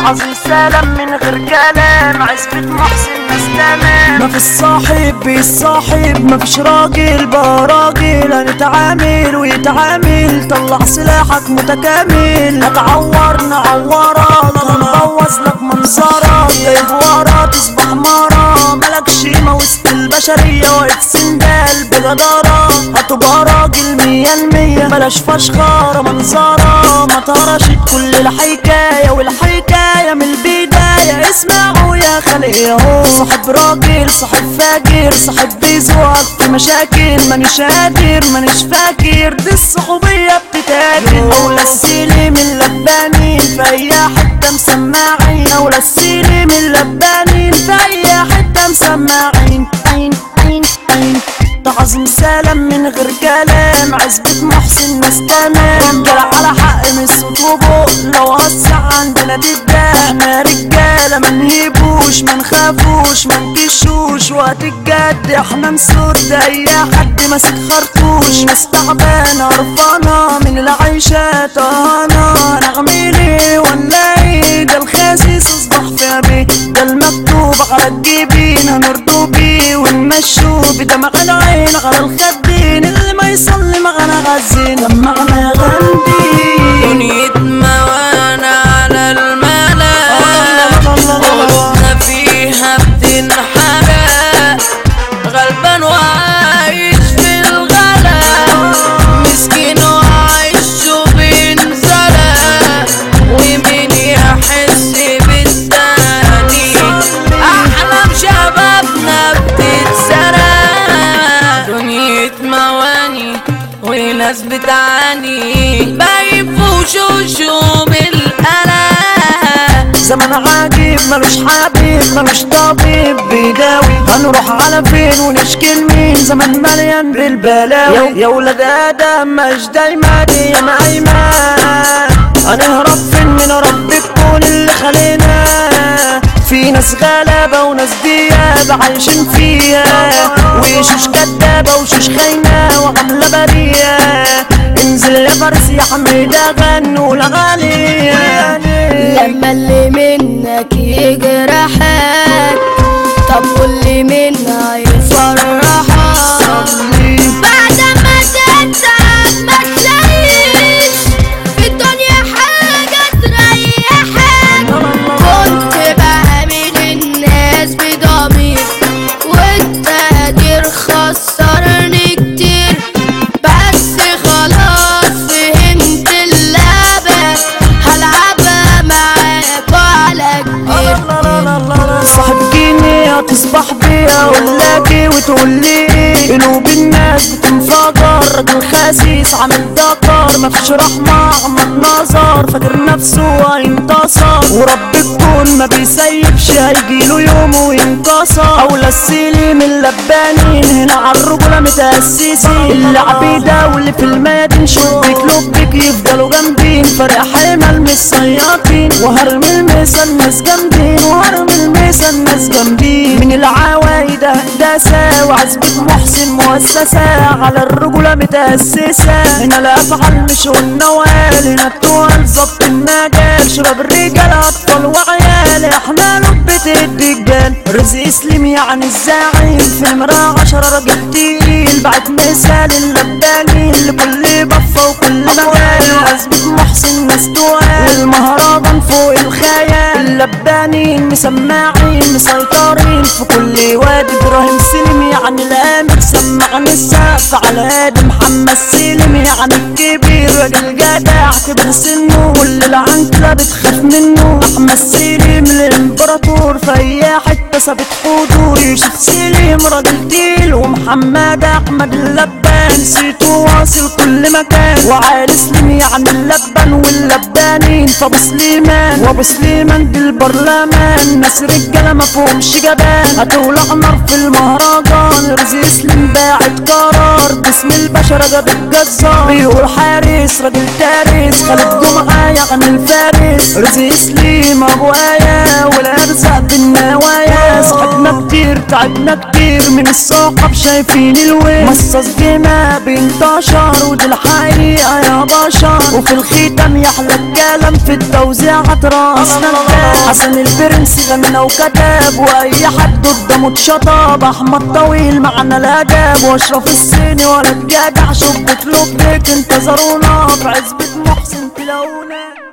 تعظيم سلام من غير كلام عزبة محسن ناس تمام ما في الصاحب بالصاحب ما فيش راجل بقى راجل هنتعامل ويتعامل طلع سلاحك متكامل هتعور نعورك هنبوظ لك منظرك جايب ورا تصبح مرة مالكش قيمة وسط البشرية واقف سندال بجدارة هتبقى راجل مية المية بلاش فشخرة منظرة ما ترشت كل الحكاية والحكاية من البداية اسمعوا يا خلق ياهو صاحب راجل صاحب فاجر صاحب بيزوق في مشاكل مانيش قادر مانيش فاكر دي الصحوبية بتتاكل أولى السلم اللبانين في أي حتة مسماعين أولى السلم اللبانين في أي حتة مسماعين عين عين عين تعظيم سلام من غير كلام عزبة محسن ناس تمام رجالة على حق من الصوت وبق لو وسع عندنا تبقى احنا رجالة ما نهيبوش ما نخافوش ما نكشوش وقت الجد احنا نسد اي حد ماسك خرطوش ناس تعبانة قرفانة من العيشة طهانة نغميلي ونلاقي ده الخاسس اصبح في بيه ده المكتوب على الجبين هنرضو بيه ونمشوا بدمع العين على الخدين اللي ما يصلي معانا غزين لما انا غندي دنيا موانا على الملا قلوبنا فيها بتنحرق غلبان وعايش في الغلا مسكين وعايش وبينزلق ومين يحس بالتاني احلام شبابنا بتتسرق دنيا مواني وناس بتعاني باين في وشوشهم القلق زمن عجيب ملوش حبيب ملوش طبيب بيداوي هنروح على فين ونشكي لمين زمن مليان بالبلاوي يا ولاد ادم مش دايما دي يا ايمان هنهرب فين من رب الكون اللي خلينا في ناس غلابة وناس ديابة عايشين فيها وشوش كدابة وشوش خاينة وعاملة برية انزل يا فارس يا حميدة غنوا الأغاني لما اللي منك يجرحك طب واللي منا يفرحك بعد ما تتعب ما تلاقيش في الدنيا حاجة تريحك كنت بعمل الناس بضمير والتقدير خسرني كتير بس خلاص فهمت اللعبة هلعبها معاك وعلى كبير صاحب جيني هتصبح بيا ولاكي وتقول لي قلوب الناس بتنفجر راجل خسيس عامل دكر مفيش رحمة عمل نظر فاكر نفسه هينتصر ورب الكون ما بيسيبش هيجيله يوم وينكسر اولى السلم اللبانين هنا عالرجولة متأسسين اللي عبيدة واللي في الميادين شبك لبك يفضلوا جامدين فرق حمل مش صياطين وهرمي الميسا الناس جامدين وهرمي الميسا الناس جامدين من العوايد هندسة وعزبة محسن مؤسسة على الرجولة متأسسة هنا الأفعال مش والنوال هنا التوال ظبط المجال شباب الرجال أطفال وعيال احنا لبة الدجال رزق سليم يعني الزعيم في نمرة عشرة راجل تقيل بعد مثال اللبانين لكل بفة وكل مكان وعزبة محسن ناس توال والمهرجان فوق الخيال اللبانين مسماعين مسيطرين في كل وادي ابراهيم سلم يعني الامر سمعني السقف على هادي محمد سلم يعني الكبير راجل جدع كبر سنه كل العنكلة بتخاف منه احمد سلم الامبراطور في اي حتة ثابت حضور يوسف سلم راجل تقيل ومحمد احمد اللبان صيته واصل كل مكان وعالي سليم يعني اللبان واللبانين فابو سليمان وابو سليمان دي البرلمان ناس رجاله ما فيهمش جبان هتولع نار في المهرجان رزق سليم باعت قرار باسم البشر جاب الجزار بيقول حارس راجل تارس خالد جمعه يعني الفارس رزق سليم ابو ايه والارزاق بالنوايا صاحبنا كتير تعبنا كتير من الصحاب شايفين الوين مصاص جناب انتشر ودي الحقيقة يا بشر وفي الختام يحلى الكلام في التوزيع راسنا حسن البرنس غنى وكتاب واي حد قدامه اتشطب احمد طويل معنا الاداب واشرف الصيني ولا الجدع شبك لبك انتظرونا في عزبة محسن تلاقونا